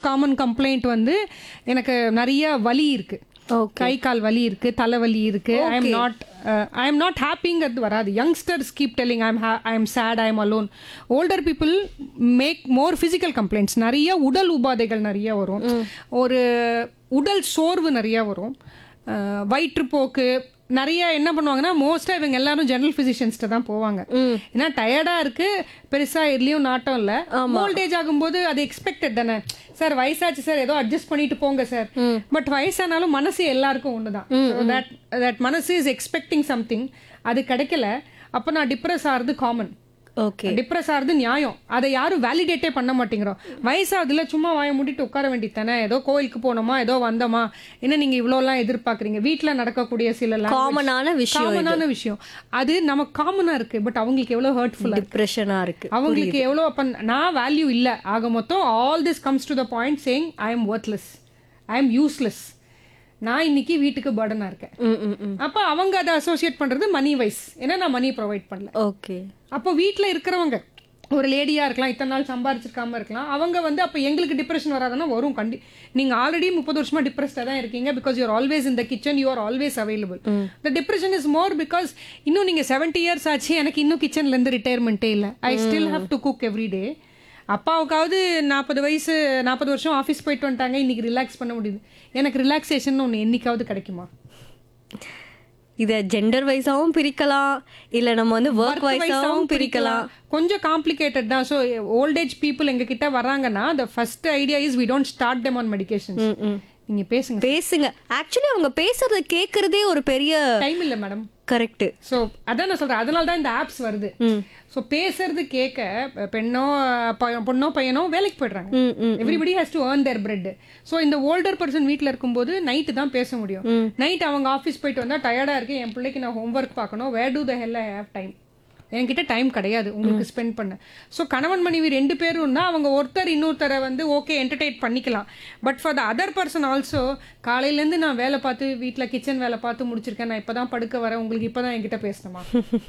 Common complaint வந்து எனக்கு நிறைய வலி இருக்கு ஓகே கை கால் வலி இருக்கு தலைவலி இருக்கு I am not I am not ஹாப்பிங்கிறது வராது youngsters keep telling I am I am sad I am alone older people make more physical complaints நிறைய உடல் உபாதைகள் நிறைய வரும் ஒரு உடல் சோர்வு நிறைய வரும் அஹ், வயிற்றுப்போக்கு நிறைய என்ன பண்ணுவாங்கன்னா மோஸ்டா இவங்க எல்லாரும் ஜெனரல் பிசிஷியன்ஸ்ட்ட தான் போவாங்க ஏன்னா டயர்டா இருக்கு பெருசா எதுலயும் நாட்டம் இல்ல ஓல்டேஜ் ஆகும்போது அது எக்ஸ்பெக்டட் தானே சார் வயசாச்சு சார் ஏதோ அட்ஜஸ்ட் பண்ணிட்டு போங்க சார் பட் வயசானாலும் மனசு எல்லாருக்கும் ஒண்ணுதான் தட் தட் மனசு இஸ் எக்ஸ்பெக்டிங் சம்திங் அது கிடைக்கல அப்ப நான் டிப்ரெஸ் ஆறது காமன் ஓகே டிப்ரெஸ் ஆகிறது நியாயம் அதை யாரும் வேலிடேட்டே பண்ண மாட்டேங்கிறோம் வயசாகுதுல சும்மா வாய மூடிட்டு உட்கார வேண்டியது தானே ஏதோ கோயிலுக்கு போனோமா ஏதோ வந்தோமா என்ன நீங்க இவ்வளோலாம் எதிர்பார்க்குறீங்க வீட்ல நடக்கக்கூடிய சில language- காமனான விஷயம் காமனான விஷயம் அது நமக்கு காமனா இருக்கு பட் அவங்களுக்கு எவ்வளவு ஹர்ட்ஃபுல்லா டிப்ரெஷனா இருக்கு அவங்களுக்கு எவ்வளோ அப்ப நான் வேல்யூ இல்ல ஆக மொத்தம் all this comes to the point saying I am worthless I am useless நான் இன்னைக்கு வீட்டுக்கு பர்டனா இருக்கேன் ம் ம் ம் அப்ப அவங்க அதை அசோசியேட் பண்றது மணி வைஸ் ஏன்னா நான் மணி ப்ரொவைட் பண்ணல ஓகே அப்போ வீட்ல இருக்கிறவங்க ஒரு லேடியா இருக்கலாம் இத்தனை நாள் சம்பாரிச்சிருக்காம இருக்கலாம் அவங்க வந்து அப்ப எங்களுக்கு டிப்ரெஷன் வராதுன்னா வரும் கண்டி நீங்க ஆல்ரெடி முப்பது வருஷமா டிப்ரெஸ்டா தான் இருக்கீங்க because you're always in the kitchen you are always available the depression is more because இன்னும் நீங்க செவன்டி இயர்ஸ் ஆச்சு எனக்கு இன்னும் கிச்சன்ல இருந்து ரிட்டையர்மெண்ட்டே இல்ல I still have to cook every day அப்பாவுக்காவது நாற்பது வயசு நாற்பது வருஷம் ஆஃபீஸ் போயிட்டு வந்துட்டாங்க இன்னைக்கு ரிலாக்ஸ் பண்ண முடியுது எனக்கு ரிலாக்ஸேஷன் ஒன்று என்னைக்காவது கிடைக்குமா இத ஜெண்டர் வைஸாவும் பிரிக்கலாம் இல்ல நம்ம வந்து ஒர்க் வைஸாவும் பிரிக்கலாம் கொஞ்சம் காம்ப்ளிகேட்டட் தான் ஸோ ஓல்டேஜ் பீப்புள் எங்க கிட்ட வராங்கன்னா the first idea is we don't start them on medication நீங்க பேசுங்க பேசுங்க ஆக்சுவலி அவங்க பேசுறத கேக்குறதே ஒரு பெரிய டைம் இல்ல மேடம் கரெக்ட் ஸோ அதான் நான் சொல்றேன் அதனால தான் இந்த ஆப்ஸ் வருது ஸோ பேசுறது கேட்க பெண்ணோ ப- பொண்ணோ பையனோ வேலைக்கு போயிடுறாங்க ம் ம் everybody has to earn their bread so இந்த ஓல்டர் பர்சன் வீட்டில் இருக்கும்போது நைட்டு தான் பேச முடியும் நைட் அவங்க ஆஃபீஸ் போயிட்டு வந்தா டயர்டா இருக்கு என் பிள்ளைக்கு நான் ஹோம்ஒர்க் பார்க்கணும் where to the hell I have time என்கிட்ட டைம் கிடையாது உங்களுக்கு ஸ்பெண்ட் பண்ண ஸோ கணவன் மனைவி ரெண்டு பேரும்னா அவங்க ஒருத்தர் இன்னொருத்தரை வந்து ஓகே என்டர்டெயின் பண்ணிக்கலாம் but for the other person also காலையிலேருந்து நான் வேலை பார்த்து வீட்டில் கிச்சன் வேலை பார்த்து முடிச்சிருக்கேன் நான் இப்போ தான் படுக்க வரேன் உங்களுக்கு இப்போ தான் என்கிட்ட பேசணுமா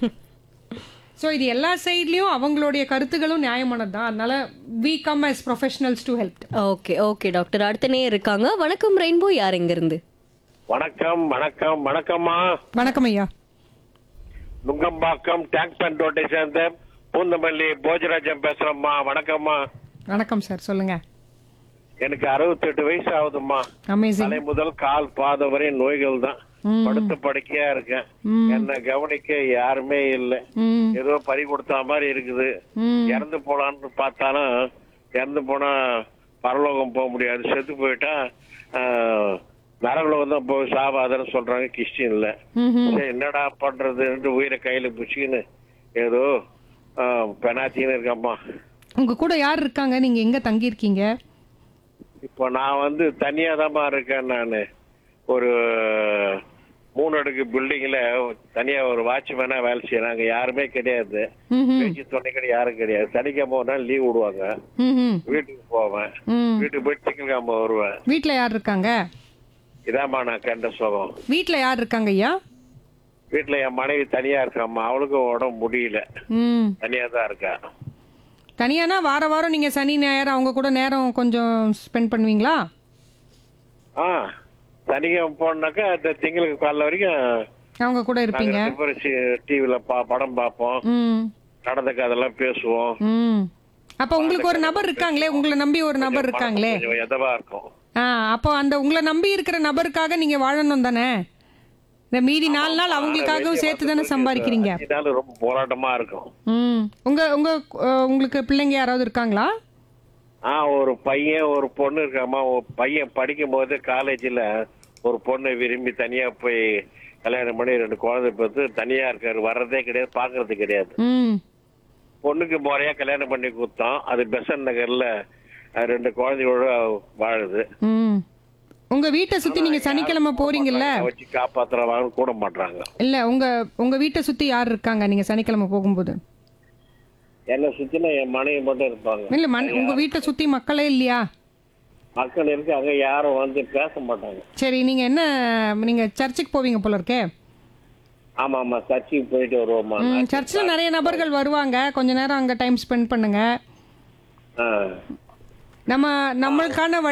ஸோ இது எல்லா சைட்லயும் அவங்களுடைய கருத்துகளும் நியாயமானது தான் அதனால we come as professionals to help okay okay doctor அடுத்தனே இருக்காங்க வணக்கம் ரெயின்போ யார் எங்க இருந்து வணக்கம் வணக்கம் வணக்கம்மா வணக்கம் ஐயா நுங்கம்பாக்கம் டேங்க் பண்ட் ரோட்டை சேர்ந்த பூந்தமல்லி போஜராஜன் பேசுறேம்மா வணக்கம்மா வணக்கம் சார் சொல்லுங்க எனக்கு அறுபத்தெட்டு வயசு ஆகுதும்மா அமேசிங் தலை முதல் கால் பாதம் வரை நோய்கள் தான் படுத்த படுக்கையா இருக்கேன் என்ன கவனிக்க யாருமே இல்ல ம் ஏதோ பறி கொடுத்த மாதிரி இருக்குது ம் இறந்து போலான்னு பார்த்தாலும் இறந்து போனா பரலோகம் போக முடியாது செத்து போயிட்டா ஆஹ், நரகலோகம் தான் போய் சாவாதன்னு சொல்றாங்க கிறிஸ்டின்ல ம்ஹும். சரி, என்னடா பண்றதுன்ட்டு உயிரை கையில பிடிச்சிக்கின்னு ஏதோ ஆஹ், பெனாத்தின்னு இருக்கம்மா உங்க கூட யார் இருக்காங்க நீங்க எங்க தங்கி இருக்கீங்க இப்போ நான் வந்து தனியா இருக்கேன் நான் ஒரு மூணு அடுக்கு பில்டிங்ல தனியா ஒரு வாட்ச்மேனா வேலை செய்யறாங்க யாருமே கிடையாது ம்ஹும். பேச்சு துணைக்கடி யாரும் கிடையாது சனிக்கிழமை ஒரு நாள் லீவ் விடுவாங்க ம்ஹும். வீட்டுக்கு போவேன் ம் வீட்டுக்கு போய் திங்கக்கிழமை வருவேன் வீட்ல யார் இருக்காங்க இதாம்மா நான் கண்ட சுகம் வீட்ல யார் இருக்காங்க ஐயா வீட்டுல என் மனைவி தனியா இருக்காம்மா அவளுக்கும் உடம்பு முடியல ம் தனியா தான் இருக்கா தனியானா வார வாரம் நீங்க சனி ஞாயிறு அவங்க கூட நேரம் கொஞ்சம் ஸ்பெண்ட் பண்ணுவீங்களா ஆ சனிக்கிழமை போனாக்கா இந்த திங்களுக்கு காலைல வரைக்கும் அவங்க கூட இருப்பீங்க டிவில படம் பார்ப்போம் ம் நடந்த கதெல்லாம் பேசுவோம் ம் அப்ப உங்களுக்கு ஒரு நபர் இருக்காங்களே உங்களை நம்பி ஒரு நபர் இருக்காங்களே கொஞ்சம் எதவா இருக்கும் ஆ அப்போ அந்த உங்களை நம்பி இருக்கிற நபருக்காக நீங்க வாழணும் தானே இந்த மீதி நாலு நாள் அவங்களுக்காகவும் சேர்த்து தானே சம்பாதிக்கிறீங்க இதனால ரொம்ப போராட்டமா இருக்கும் ம் உங்க உங்க அஹ், உங்களுக்கு பிள்ளைங்க யாராவது இருக்காங்களா ஆ ஒரு பையன் ஒரு பொண்ணு இருக்காமா ஒரு பையன் படிக்கும் போது காலேஜ்ல ஒரு பொண்ணை விரும்பி தனியா போய் கல்யாணம் பண்ணி ரெண்டு குழந்தை பார்த்து தனியா இருக்காரு வர்றதே கிடையாது பாக்குறது கிடையாது ம் பொண்ணுக்கு முறையா கல்யாணம் பண்ணி கொடுத்தோம் அது பெசன் நகர்ல அஹ், ரெண்டு குழந்தையோட வாழுது ம் உங்க வீட்டை சுத்தி நீங்க சனிக்கிழமை போறீங்கல்ல வச்சு காப்பாத்துறவாங்க கூட மாட்டாங்க இல்ல உங்க உங்க வீட்டை சுத்தி யார் இருக்காங்க நீங்க சனிக்கிழமை போகும்போது என்னை சுத்தின என் மனைவி மட்டும் இருப்பாங்க இல்ல மன் உங்க வீட்டை சுத்தி மக்களே இல்லையா மக்கள் இருக்கு அங்க யாரும் வந்து பேச மாட்டாங்க சரி நீங்க என்ன நீங்க சர்ச்சுக்கு போவீங்க போல இருக்கே ஆமா ஆமா சர்ச்சுக்கு போயிட்டு வருவோமா ம், சர்ச்சில் நிறைய நபர்கள் வருவாங்க கொஞ்ச நேரம் அங்க டைம் ஸ்பெண்ட் பண்ணுங்க ஆ. நம்ம நம்மளுக்கான